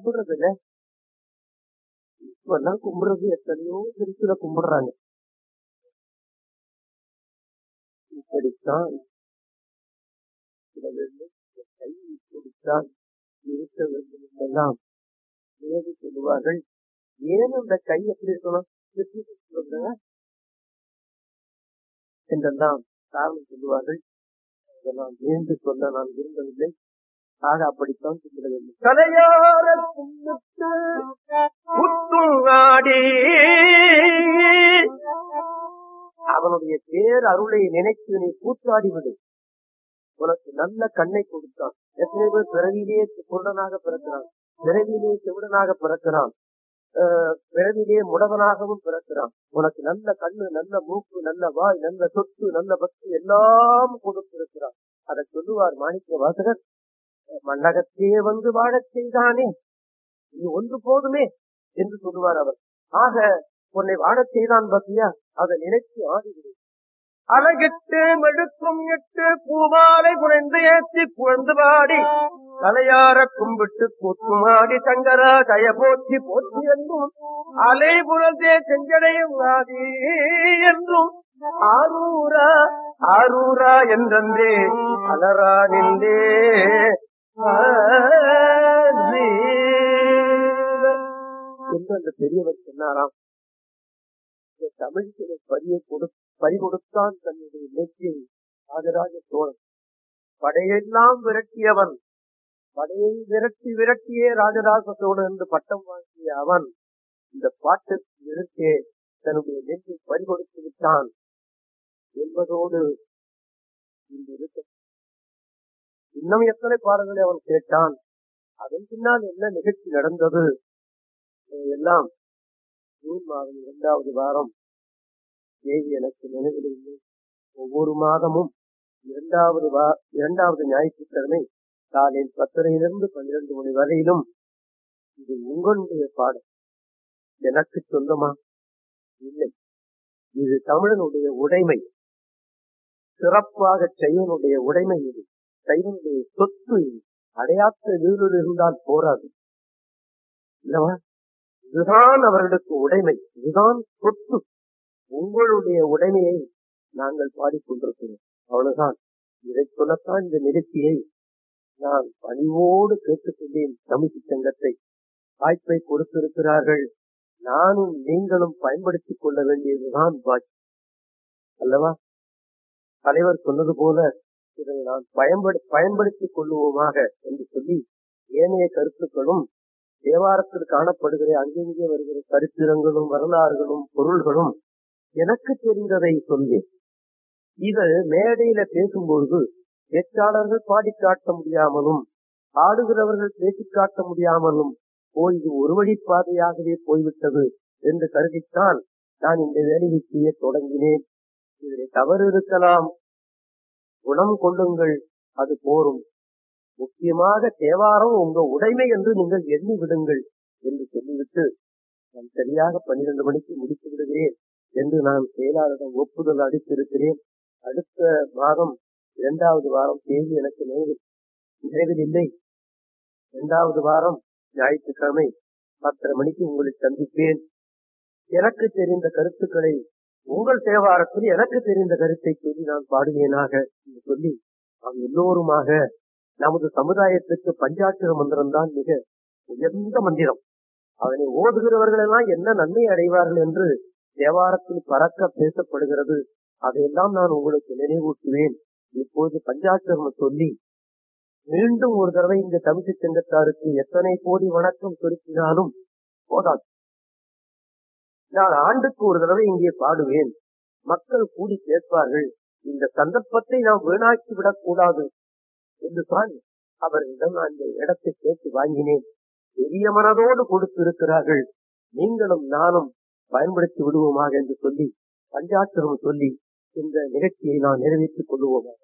கும்பிடுறது இல்ல இப்பெல்லாம் கும்பிடுறது எத்தனையோ திருச்சில கும்பிடுறாங்க இப்படித்தான் வேண்டும் கை இப்படித்தான் இருக்க வேண்டும் என்றெல்லாம் ஏது சொல்லுவார்கள் ஏன் அந்த கை எப்படி இருக்கணும் சொல்லுங்க என்றெல்லாம் காரணம் சொல்லுவார்கள் அதெல்லாம் வேண்டு சொல்ல நான் விரும்பவில்லை ஆக அப்படித்தான் சொல்ல வேண்டும் கலையார கும்பிட்டு புத்துங்காடி அவனுடைய பேர் அருளை நினைத்து நீ கூத்தாடி விடு உனக்கு நல்ல கண்ணை கொடுத்தான் எத்தனை பேர் பிறவிலே குருடனாக பிறக்கிறான் பிறவிலே செவிடனாக பிறக்கிறான் பிறவிலே முடவனாகவும் பிறக்கிறான் உனக்கு நல்ல கண்ணு நல்ல மூக்கு நல்ல வாய் நல்ல சொத்து நல்ல பக்தி எல்லாம் கொடுத்திருக்கிறான் அதை சொல்லுவார் மாணிக்க வாசகர் மண்ணகத்தே வந்து வாழச் செய்தானே இது ஒன்று போதுமே என்று சொல்லுவார் அவர் ஆக உன்னை வாழச் செய்தான் பத்தியா அதை நினைத்து ஆடிவிடு அழகிட்டு மெடுக்கும் எட்டு பூமாலை புனைந்து ஏற்றி புகழ்ந்து பாடி தலையார கும்பிட்டு கூத்துமாடி சங்கரா கய போற்றி போற்றி என்றும் அலை புறத்தே செஞ்சடையும் ஆதி என்றும் ஆரூரா ஆரூரா என்றே அலரா நின்றே என்று அந்த பெரியவர் சொன்னாராம் தமிழ்ச்சியை பரிய கொடு பறி கொடுத்தான் தன்னுடைய நெற்றியை ராஜராஜ சோழன் படையெல்லாம் விரட்டியவன் படையை விரட்டி விரட்டியே ராஜராஜ சோழன் என்று பட்டம் வாங்கிய அவன் இந்த பாட்டு நிறுத்தே தன்னுடைய நெஞ்சை பறி கொடுத்து விட்டான் என்பதோடு இந்த இருக்க இன்னும் எத்தனை பாடல்களை அவன் கேட்டான் அதன் பின்னால் என்ன நிகழ்ச்சி நடந்தது எல்லாம் ஜூன் மாதம் இரண்டாவது வாரம் தேதி எனக்கு நினைவில் இல்லை ஒவ்வொரு மாதமும் இரண்டாவது வா இரண்டாவது ஞாயிற்றுக்கிழமை காலையில் பத்தரையிலிருந்து பன்னிரண்டு மணி வரையிலும் இது உங்களுடைய பாடம் எனக்கு சொந்தமா இல்லை இது தமிழனுடைய உடைமை சிறப்பாக செய்வனுடைய உடைமை இது செய்வனுடைய சொத்து இது அடையாத்த வீரர் இருந்தால் போராது இல்லவா இதுதான் அவர்களுக்கு உடைமை இதுதான் சொத்து உங்களுடைய உடைமையை நாங்கள் பாடிக்கொண்டிருக்கிறோம் அவ்வளவுதான் இதை சொல்லத்தான் இந்த நிகழ்ச்சியை நான் பணிவோடு கேட்டுக்கொண்டேன் தமிழ் சங்கத்தை வாய்ப்பை கொடுத்திருக்கிறார்கள் நானும் நீங்களும் பயன்படுத்திக் கொள்ள வேண்டியதுதான் பாக்கி அல்லவா தலைவர் சொன்னது போல இதை நான் பயன்படு பயன்படுத்திக் கொள்ளுவோமாக என்று சொல்லி ஏனைய கருத்துக்களும் தேவாரத்தில் காணப்படுகிற அங்கெங்கே வருகிற சரித்திரங்களும் வரலாறுகளும் பொருள்களும் எனக்கு தெரிந்ததை சொல்வேன் இது மேடையில பேசும்பொழுது பேச்சாளர்கள் பாடி காட்ட முடியாமலும் ஆடுகிறவர்கள் பேசி காட்ட முடியாமலும் ஓ இது ஒரு வழி பாதையாகவே போய்விட்டது என்று கருதித்தான் நான் இந்த வேலையை செய்ய தொடங்கினேன் இதில் தவறு இருக்கலாம் குணம் கொள்ளுங்கள் அது போரும் முக்கியமாக தேவாரம் உங்க உடைமை என்று நீங்கள் எண்ணி விடுங்கள் என்று சொல்லிவிட்டு நான் சரியாக பன்னிரண்டு மணிக்கு முடித்து விடுகிறேன் என்று நான் செயலாளரிடம் ஒப்புதல் அளித்திருக்கிறேன் அடுத்த மாதம் இரண்டாவது வாரம் தேதி எனக்கு நினைவில் நினைவில் இல்லை இரண்டாவது வாரம் ஞாயிற்றுக்கிழமை பத்தரை மணிக்கு உங்களை சந்திப்பேன் எனக்கு தெரிந்த கருத்துக்களை உங்கள் தேவாரத்தில் எனக்கு தெரிந்த கருத்தை சொல்லி நான் பாடுவேனாக என்று சொல்லி நாம் எல்லோருமாக நமது சமுதாயத்துக்கு பஞ்சாட்சர மந்திரம் தான் மிக உயர்ந்த மந்திரம் அதனை ஓதுகிறவர்கள் எல்லாம் என்ன நன்மை அடைவார்கள் என்று தேவாரத்தில் பறக்க பேசப்படுகிறது அதையெல்லாம் நான் உங்களுக்கு நினைவூட்டுவேன் இப்போது பஞ்சாட்சரம் சொல்லி மீண்டும் ஒரு தடவை இந்த தமிழ் சங்கத்தாருக்கு எத்தனை கோடி வணக்கம் செலுத்தினாலும் போதாது நான் ஆண்டுக்கு ஒரு தடவை இங்கே பாடுவேன் மக்கள் கூடி கேட்பார்கள் இந்த சந்தர்ப்பத்தை நாம் வீணாக்கி விடக் கூடாது என்று தான் அவர்களிடம் நான் இந்த இடத்தை கேட்டு வாங்கினேன் பெரிய மனதோடு கொடுத்திருக்கிறார்கள் நீங்களும் நானும் பயன்படுத்தி விடுவோமாக என்று சொல்லி பஞ்சாட்சரம் சொல்லி இந்த நிகழ்ச்சியை நான் நிறைவேற்றிக் கொள்வோமாக